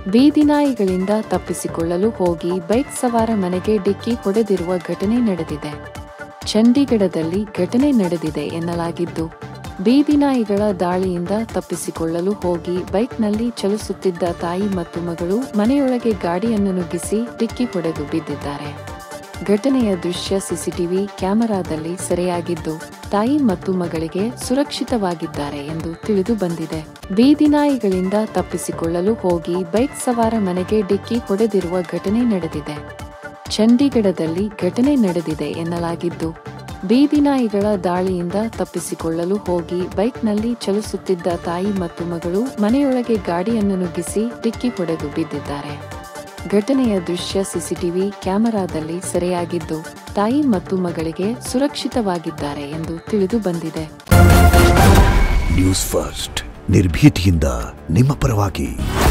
ಬೀದಿ ನಾಯಿಗಳಿಂದ ತಪ್ಪಿಸಿಕೊಳ್ಳಲು ಹೋಗಿ ಬೈಕ್ ಸವಾರ ಮನೆಗೆ ಡಿಕ್ಕಿ ಹೊಡೆದಿರುವ ಘಟನೆ ನಡೆದಿದೆ ಚಂಡೀಗಢದಲ್ಲಿ ಘಟನೆ ನಡೆದಿದೆ ಎನ್ನಲಾಗಿದ್ದು ಬೀದಿ ನಾಯಿಗಳ ದಾಳಿಯಿಂದ ತಪ್ಪಿಸಿಕೊಳ್ಳಲು ಹೋಗಿ ಬೈಕ್ನಲ್ಲಿ ಚಲಿಸುತ್ತಿದ್ದ ತಾಯಿ ಮತ್ತು ಮಗಳು ಮನೆಯೊಳಗೆ ಗಾಡಿಯನ್ನು ನುಗ್ಗಿಸಿ ಡಿಕ್ಕಿ ಹೊಡೆದು ಬಿದ್ದಿದ್ದಾರೆ ಘಟನೆಯ ದೃಶ್ಯ ಸಿಸಿಟಿವಿ ಕ್ಯಾಮೆರಾದಲ್ಲಿ ಸೆರೆಯಾಗಿದ್ದು ತಾಯಿ ಮತ್ತು ಮಗಳಿಗೆ ಸುರಕ್ಷಿತವಾಗಿದ್ದಾರೆ ಎಂದು ತಿಳಿದು ಬಂದಿದೆ ಬೀದಿ ನಾಯಿಗಳಿಂದ ತಪ್ಪಿಸಿಕೊಳ್ಳಲು ಹೋಗಿ ಬೈಕ್ ಸವಾರ ಮನೆಗೆ ಡಿಕ್ಕಿ ಹೊಡೆದಿರುವ ಘಟನೆ ನಡೆದಿದೆ ಚಂಡೀಗಢದಲ್ಲಿ ಘಟನೆ ನಡೆದಿದೆ ಎನ್ನಲಾಗಿದ್ದು ಬೀದಿ ನಾಯಿಗಳ ದಾಳಿಯಿಂದ ತಪ್ಪಿಸಿಕೊಳ್ಳಲು ಹೋಗಿ ಬೈಕ್ನಲ್ಲಿ ಚಲಿಸುತ್ತಿದ್ದ ತಾಯಿ ಮತ್ತು ಮಗಳು ಮನೆಯೊಳಗೆ ಗಾಡಿಯನ್ನು ನುಗ್ಗಿಸಿ ಡಿಕ್ಕಿ ಹೊಡೆದು ಬಿದ್ದಿದ್ದಾರೆ ಘಟನೆಯ ದೃಶ್ಯ ಸಿಸಿಟಿವಿ ಕ್ಯಾಮೆರಾದಲ್ಲಿ ಸೆರೆಯಾಗಿದ್ದು ತಾಯಿ ಮತ್ತು ಮಗಳಿಗೆ ಸುರಕ್ಷಿತವಾಗಿದ್ದಾರೆ ಎಂದು ತಿಳಿದು ಬಂದಿದೆ ನ್ಯೂಸ್ ಫಸ್ಟ್ ನಿರ್ಭೀತಿಯಿಂದ ನಿಮ್ಮ ಪರವಾಗಿ